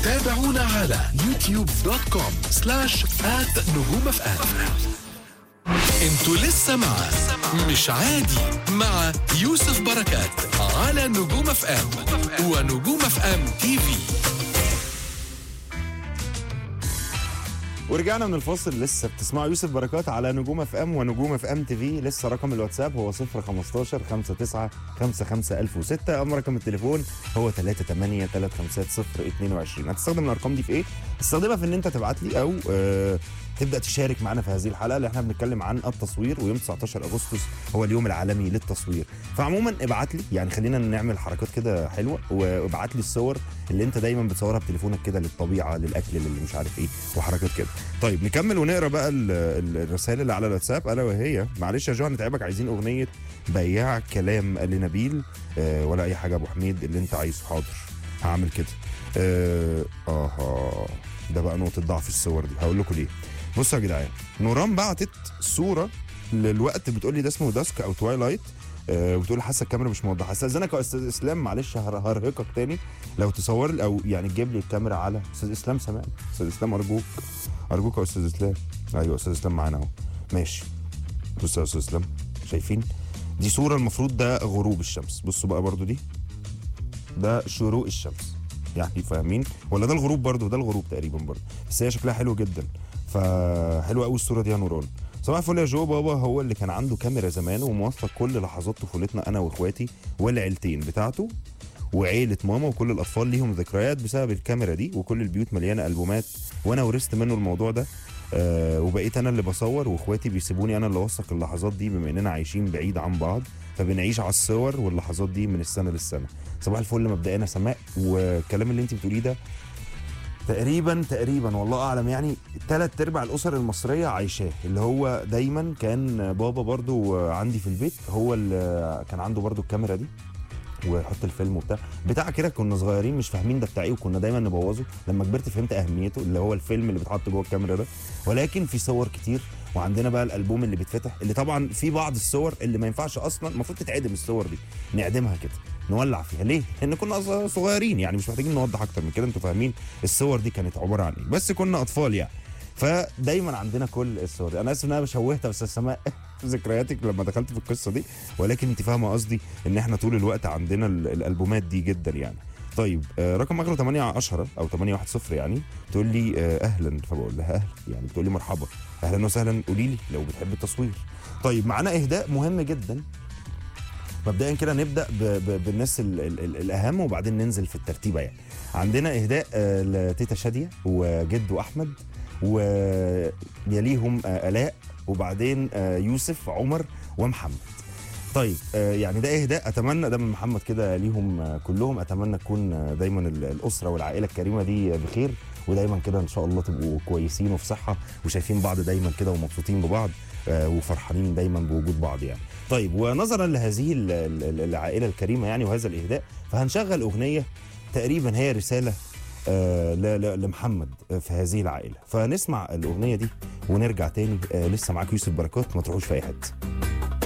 تابعونا على يوتيوب دوت كوم سلاش آت نجوم اف ام انتوا لسه مع مش عادي مع يوسف بركات على نجوم اف ام ونجوم اف ام تي في ورجعنا من الفاصل لسه بتسمعوا يوسف بركات على نجوم اف ام ونجوم اف ام تي في لسه رقم الواتساب هو 015 59 55006 اما رقم التليفون هو 38 350 22 هتستخدم الارقام دي في ايه؟ تستخدمها في ان انت تبعت لي او آه تبدا تشارك معنا في هذه الحلقه اللي احنا بنتكلم عن التصوير ويوم 19 اغسطس هو اليوم العالمي للتصوير فعموما ابعت لي يعني خلينا نعمل حركات كده حلوه وابعت لي الصور اللي انت دايما بتصورها بتليفونك كده للطبيعه للاكل اللي مش عارف ايه وحركات كده طيب نكمل ونقرا بقى ال- ال- الرسائل اللي على الواتساب الا وهي معلش يا جو هنتعبك عايزين اغنيه بياع كلام لنبيل آه ولا اي حاجه يا ابو حميد اللي انت عايزه حاضر هعمل كده اه آه ده بقى نقطه ضعف الصور دي هقول لكم ليه بصوا يا جدعان نوران بعتت صوره للوقت بتقول لي ده اسمه داسك او توايلايت آه وبتقول حاسه الكاميرا مش موضحه استاذنك يا استاذ اسلام معلش هر- هرهقك تاني لو تصور لي او يعني تجيب لي الكاميرا على استاذ اسلام سامعني استاذ اسلام ارجوك ارجوك يا استاذ اسلام ايوه استاذ اسلام معانا اهو ماشي بصوا يا استاذ اسلام شايفين دي صوره المفروض ده غروب الشمس بصوا بقى برضو دي ده شروق الشمس يعني فاهمين ولا ده الغروب برضو ده الغروب تقريبا برضو بس هي شكلها حلو جدا فحلوه قوي الصوره دي يا نوران صباح الفل يا جو بابا هو اللي كان عنده كاميرا زمان وموثق كل لحظات طفولتنا انا واخواتي والعيلتين بتاعته وعيله ماما وكل الاطفال ليهم ذكريات بسبب الكاميرا دي وكل البيوت مليانه البومات وانا ورثت منه الموضوع ده آه وبقيت انا اللي بصور واخواتي بيسيبوني انا اللي اوثق اللحظات دي بما اننا عايشين بعيد عن بعض فبنعيش على الصور واللحظات دي من السنه للسنه صباح الفل مبدئيا سماء والكلام اللي انت بتقوليه ده تقريبا تقريبا والله اعلم يعني ثلاث ارباع الاسر المصريه عايشاه اللي هو دايما كان بابا برضو عندي في البيت هو اللي كان عنده برضو الكاميرا دي ويحط الفيلم وبتاع بتاع كده كنا صغيرين مش فاهمين ده بتاع ايه وكنا دايما نبوظه لما كبرت فهمت اهميته اللي هو الفيلم اللي بيتحط جوه الكاميرا ده ولكن في صور كتير وعندنا بقى الالبوم اللي بيتفتح اللي طبعا في بعض الصور اللي ما ينفعش اصلا المفروض تتعدم الصور دي نعدمها كده نولع فيها ليه؟ لان كنا أص- صغيرين يعني مش محتاجين نوضح اكتر من كده انتوا فاهمين الصور دي كانت عباره عن ايه بس كنا اطفال يعني فدايما عندنا كل الصور دي. انا اسف ان انا بشوهت بس سماء ذكرياتك لما دخلت في القصه دي ولكن انت فاهمه قصدي ان احنا طول الوقت عندنا ال- الالبومات دي جدا يعني طيب آه رقم اخره 8 10 او 810 يعني تقول لي آه اهلا فبقول لها اهلا يعني بتقول لي مرحبا اهلا وسهلا قولي لي لو بتحب التصوير طيب معانا اهداء مهم جدا مبدئيا كده نبدا ب ب بالناس ال ال ال الاهم وبعدين ننزل في الترتيبه يعني عندنا اهداء آه لتيتا شاديه وجدو احمد ويليهم آه الاء وبعدين آه يوسف عمر ومحمد طيب آه يعني ده اهداء اتمنى ده من محمد كده ليهم آه كلهم اتمنى تكون آه دايما ال- الاسره والعائله الكريمه دي آه بخير ودايما كده ان شاء الله تبقوا كويسين وفي صحه وشايفين بعض دايما كده ومبسوطين ببعض آه وفرحانين دايما بوجود بعض يعني طيب ونظرا لهذه ال- ال- العائله الكريمه يعني وهذا الاهداء فهنشغل اغنيه تقريبا هي رساله آه ل- ل- لمحمد آه، في هذه العائله فنسمع الاغنيه دي ونرجع تاني آه لسه معاك يوسف بركات ما تروحوش في اي حته